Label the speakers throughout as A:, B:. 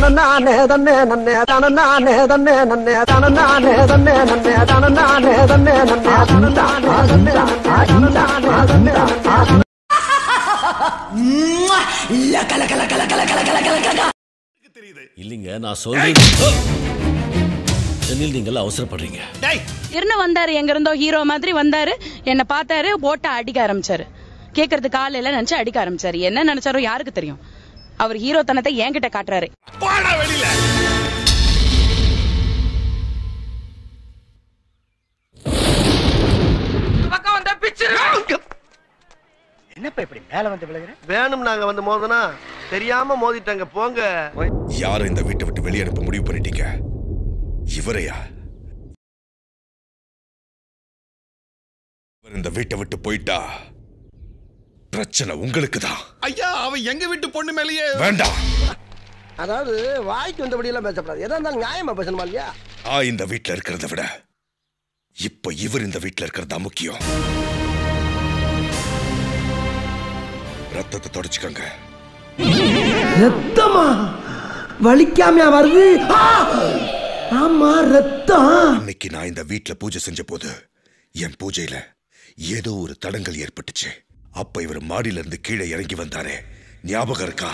A: தனநானே தன்னே நன்னே தனநானே தன்னே நன்னே தனநானே தன்னே நன்னே தனநானே தன்னே நன்னே தனநானே தன்னே நன்னே தனநானே தன்னே நன்னே
B: இல்லைங்க நான் சொல்றேன் சென்னையில் நீங்கள் அவசரப்படுறீங்க
C: இருந்து வந்தாரு எங்க இருந்தோ ஹீரோ மாதிரி வந்தாரு என்ன பார்த்தாரு போட்ட அடிக்க ஆரம்பிச்சாரு கேக்குறதுக்கு ஆள் இல்ல நினைச்சு அடிக்க ஆரம்பிச்சாரு என்ன நினைச்சாரோ யாருக்கு தெரியும் அவர் ஹீரோ தனத்தை என்கிட்ட காட்டுறாரு
D: என்னப்பா இப்படி மேல வந்து விழுகிற
A: வேணும் நாங்க வந்து மோதனா தெரியாம மோதிட்டாங்க போங்க
E: யாரை இந்த வீட்டை விட்டு வெளியே அனுப்ப முடிவு பண்ணிட்டீங்க இவரையா இவர் இந்த வீட்டை விட்டு போயிட்டா பிரச்சனை உங்களுக்கு தான்
F: ஐயா அவன் எங்க வீட்டு பொண்ணு மேலேயே
E: வேண்டாம்
A: அதாவது வாய்க்கு வந்தபடி எல்லாம் பேசக்கூடாது எதா இருந்தாலும் நியாயமா பேசணுமா இல்லையா
E: நான் இந்த வீட்ல இருக்கிறத விட இப்ப இவர் இந்த வீட்ல இருக்கிறதா முக்கியம் ரத்தத்தை தொடச்சுக்கங்க
A: ரத்தமா வலிக்காமையா வருது ஆ! ஆமா ரத்தம்
E: அன்னைக்கு நான் இந்த வீட்ல பூஜை செஞ்ச போது என் பூஜையில ஏதோ ஒரு தடங்கல் ஏற்பட்டுச்சு அப்ப இவர் மாடியில இருந்து கீழே இறங்கி வந்தாரே ஞாபகம் இருக்கா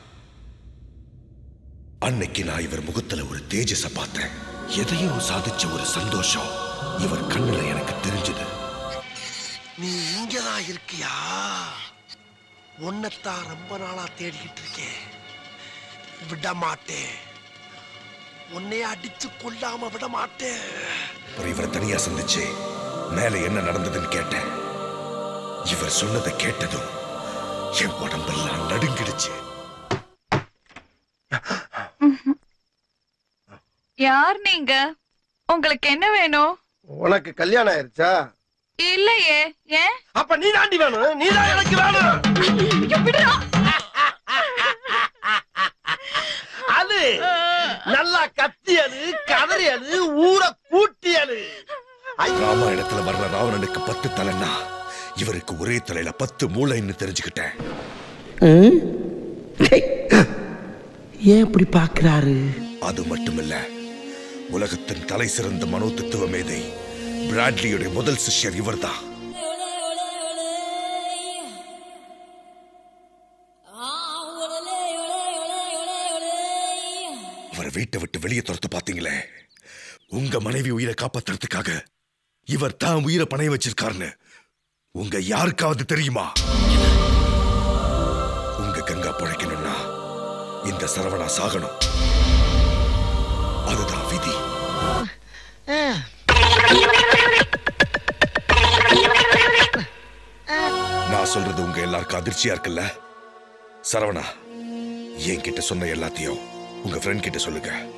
E: அன்னைக்கு நான் இவர் முகத்துல ஒரு தேஜஸ பார்த்தேன் எதையோ சாதிச்ச ஒரு சந்தோஷம் இவர் கண்ணுல எனக்கு தெரிஞ்சது
A: நீ இங்கதான் இருக்கியா உன்னைத்தான் ரொம்ப நாளா தேடிக்கிட்டு இருக்கேன் விட மாட்டேன் உன்னைய அடிச்சு கொல்லாம விட மாட்டேன்
E: அப்புறம் இவரை தனியா சந்திச்சு மேல என்ன நடந்ததுன்னு கேட்டேன் இவர் சொன்னதை கேட்டதும் என் உடம்பெல்லாம் நடுங்கிடுச்சு
G: யார் நீங்க உங்களுக்கு என்ன வேணும்
A: உனக்கு கல்யாணம் ஆயிருச்சா
G: இல்லையே ஏன்
A: அப்ப நீ தாண்டி வேணும் நீ தான் எனக்கு வேணும் அது நல்லா கத்தியது கதறியது ஊரை கூட்டியது
E: ராமாயணத்துல வர்ற ராவணனுக்கு பத்து தலைன்னா இவருக்கு ஒரே தலையில பத்து மூளைன்னு தெரிஞ்சுக்கிட்டேன்
A: ஏன் இப்படி பாக்குறாரு
E: அது மட்டுமில்ல உலகத்தின் தலை சிறந்த மனோ தத்துவ மேதை பிராட்லியுடைய முதல் சிஷ்யர் இவர்தான் இவரை வீட்டை விட்டு வெளியே துரத்து பாத்தீங்களே உங்க மனைவி உயிரை காப்பாத்துறதுக்காக இவர் தான் உயிரை பணைய வச்சிருக்காருன்னு உங்க யாருக்காவது தெரியுமா உங்க கங்கா பிழைக்கணும்னா இந்த சரவணா சாகணும் அதுதான் விதி நான் சொல்றது உங்க எல்லாருக்கும் அதிர்ச்சியா இருக்குல்ல சரவணா என்கிட்ட சொன்ன எல்லாத்தையும் உங்க ஃப்ரெண்ட் கிட்ட சொல்லுங்க